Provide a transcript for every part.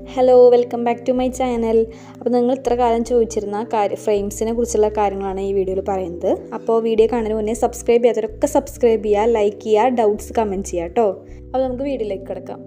hello welcome back to my channel അപ്പോൾ നിങ്ങൾ ഇത്ര കാലം ചോദിച്ചിരുന്ന കാര്യ ഫ്രെയിംസിനെ കുറിച്ചുള്ള കാര്യങ്ങളാണ് ഈ വീഡിയോയിൽ പറയുന്നത് അപ്പോൾ വീഡിയോ കാണുന്നതിന് മുന്നേ സബ്സ്ക്രൈബ് ചെയ്യാത്തവരൊക്കെ സബ്സ്ക്രൈബ് ചെയ്യുക ലൈക്ക് ചെയ്യുക ഡൗട്ട്സ് കമൻറ്റ് ചെയ്യുക കേട്ടോ അപ്പോൾ നമുക്ക് വീഡിയോയിലേക്ക് കിടക്കാം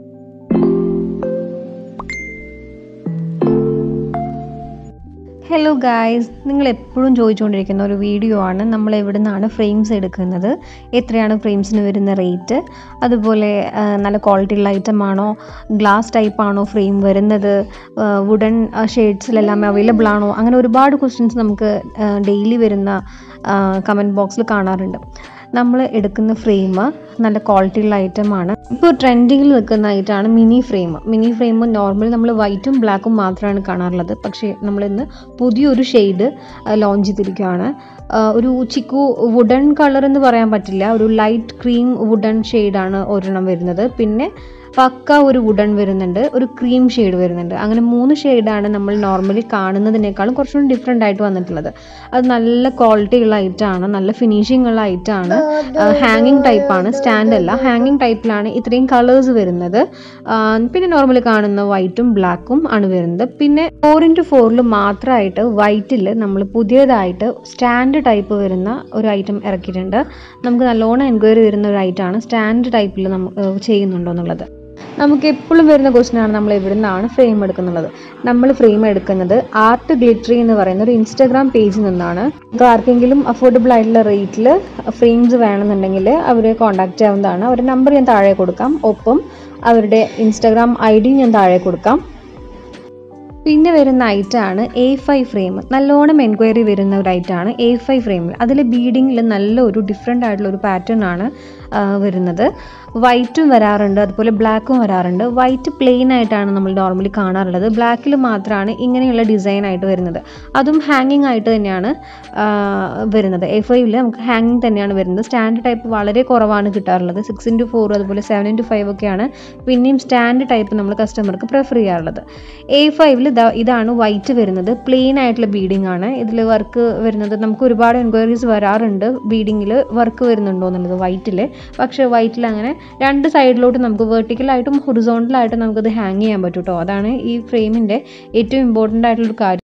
ഹലോ ഗായ്സ് നിങ്ങൾ എപ്പോഴും ചോദിച്ചുകൊണ്ടിരിക്കുന്ന ഒരു വീഡിയോ ആണ് നമ്മൾ എവിടെ നിന്നാണ് ഫ്രെയിംസ് എടുക്കുന്നത് എത്രയാണ് ഫ്രെയിംസിന് വരുന്ന റേറ്റ് അതുപോലെ ആ, നല്ല ക്വാളിറ്റി ഉള്ള ഐറ്റം ആണോ ഗ്ലാസ് ടൈപ്പ് ആണോ ഫ്രെയിം വരുന്നത് വുഡൻ ഷെയ്ഡ്സിലെല്ലാം അവൈലബിൾ ആണോ അങ്ങനെ ഒരുപാട് ക്വസ്റ്റ്യൻസ് നമുക്ക് ഡെയിലി വരുന്ന കമൻറ്റ് ബോക്സിൽ കാണാറുണ്ട് നമ്മൾ എടുക്കുന്ന ഫ്രെയിം നല്ല ക്വാളിറ്റി ഉള്ള ഐറ്റമാണ് ഇപ്പോൾ ട്രെൻഡിങ്ങിൽ നിൽക്കുന്ന ഐറ്റമാണ് mini frame mini frame normally നമ്മൾ വൈറ്റും ബ്ലാക്കും മാത്രമാണ് കാണാറുള്ളത് പക്ഷേ നമ്മളിന്ന് പുതിയൊരു ഷെയ്ഡ് ലോഞ്ച് ചെയ്തിരിക്കുകയാണ് ആ, ഒരു ചിക്കു വുഡൻ കളർ എന്ന് പറയാൻ പറ്റില്ല ഒരു ലൈറ്റ് ക്രീം വുഡൻ ഷെയ്ഡാണ് ഒരെണ്ണം വരുന്നത് പിന്നെ പക്ക ഒരു വുഡൻ വരുന്നുണ്ട് ഒരു ക്രീം ഷെയ്ഡ് വരുന്നുണ്ട് അങ്ങനെ മൂന്ന് ഷെയ്ഡാണ് നമ്മൾ നോർമലി കാണുന്നതിനേക്കാളും കുറച്ചുകൂടി ഡിഫറെൻ്റ് ആയിട്ട് വന്നിട്ടുള്ളത് അത് നല്ല ക്വാളിറ്റി ഉള്ള ഐറ്റമാണ് നല്ല ഫിനിഷിംഗ് ഉള്ള ഐറ്റമാണ് ഹാങ്ങിങ് ടൈപ്പാണ് സ്റ്റാൻഡ് അല്ല ഹാങ്ങിങ് ടൈപ്പിലാണ് ഇത്രയും കളേഴ്സ് വരുന്നത് ആ, പിന്നെ നോർമലി കാണുന്ന വൈറ്റും ബ്ലാക്കും ആണ് വരുന്നത് പിന്നെ ഫോർ ഇൻറ്റു ഫോറിൽ മാത്രമായിട്ട് വൈറ്റിൽ നമ്മൾ പുതിയതായിട്ട് സ്റ്റാൻഡ് ടൈപ്പ് വരുന്ന ഒരു ഐറ്റം ഇറക്കിയിട്ടുണ്ട് നമുക്ക് നല്ലോണം എൻക്വയറി വരുന്ന ഒരു ഐറ്റമാണ് സ്റ്റാൻഡ് ടൈപ്പിൽ നമുക്ക് ചെയ്യുന്നുണ്ടോ എന്നുള്ളത് നമുക്ക് എപ്പോഴും വരുന്ന ക്വസ്റ്റ്യൻ ആണ് നമ്മൾ എവിടെ നിന്നാണ് ഫ്രെയിം എടുക്കുന്നുള്ളത് നമ്മൾ ഫ്രെയിം എടുക്കുന്നത് ആർട്ട് ഗ്ലിറ്ററി എന്ന് പറയുന്ന ഒരു ഇൻസ്റ്റാഗ്രാം പേജിൽ നിന്നാണ് നമുക്ക് ആർക്കെങ്കിലും അഫോർഡബിൾ ആയിട്ടുള്ള റേറ്റിൽ ഫ്രെയിംസ് വേണമെന്നുണ്ടെങ്കിൽ അവരെ കോൺടാക്ട് ചെയ്യാവുന്നതാണ് അവരുടെ നമ്പർ ഞാൻ താഴെ കൊടുക്കാം ഒപ്പം അവരുടെ ഇൻസ്റ്റാഗ്രാം ഐ ഡി ഞാൻ താഴെ കൊടുക്കാം പിന്നെ വരുന്ന ഐറ്റാണ് എ ഫൈവ് ഫ്രെയിം നല്ലോണം എൻക്വയറി വരുന്ന ഒരു ഐറ്റാണ് എ ഫൈവ് ഫ്രെയിമിൽ അതിൽ ബീഡിങ്ങിൽ നല്ല ഒരു ഡിഫറെൻ്റ് ആയിട്ടുള്ള ഒരു പാറ്റേൺ ആണ് ആ, വരുന്നത് വൈറ്റും വരാറുണ്ട് അതുപോലെ ബ്ലാക്കും വരാറുണ്ട് വൈറ്റ് പ്ലെയിൻ ആയിട്ടാണ് നമ്മൾ നോർമലി കാണാറുള്ളത് ബ്ലാക്കിൽ മാത്രമാണ് ഇങ്ങനെയുള്ള ഡിസൈൻ ആയിട്ട് വരുന്നത് അതും ഹാങ്ങിങ് ആയിട്ട് തന്നെയാണ് ആ, വരുന്നത് എ ഫൈവിൽ നമുക്ക് ഹാങ്ങിങ് തന്നെയാണ് വരുന്നത് സ്റ്റാൻഡ് ടൈപ്പ് വളരെ കുറവാണ് കിട്ടാറുള്ളത് സിക്സ് ഇൻറ്റു ഫോർ അതുപോലെ സെവൻ ഇൻറ്റു ഫൈവ് ഒക്കെയാണ് പിന്നെയും സ്റ്റാൻഡ് ടൈപ്പ് നമ്മൾ കസ്റ്റമർക്ക് പ്രിഫർ ചെയ്യാറുള്ളത് എ ഫൈവിൽ ഇതാണ് വൈറ്റ് വരുന്നത് പ്ലെയിൻ ആയിട്ടുള്ള ബീഡിംഗ് ആണ് ഇതിൽ വർക്ക് വരുന്നത് നമുക്ക് ഒരുപാട് എൻക്വയറീസ് വരാറുണ്ട് ബീഡിങ്ങിൽ വർക്ക് വരുന്നുണ്ടോ എന്നുള്ളത് വൈറ്റിൽ പക്ഷേ വൈറ്റിൽ അങ്ങനെ രണ്ട് സൈഡിലോട്ട് നമുക്ക് വെർട്ടിക്കലായിട്ടും ഹൊറിസോണ്ടലായിട്ടും നമുക്കത് ഹാങ് ചെയ്യാൻ പറ്റും കേട്ടോ അതാണ് ഈ ഫ്രെയിമിൻ്റെ ഏറ്റവും ഇമ്പോർട്ടൻ്റ് ആയിട്ടുള്ളൊരു കാര്യം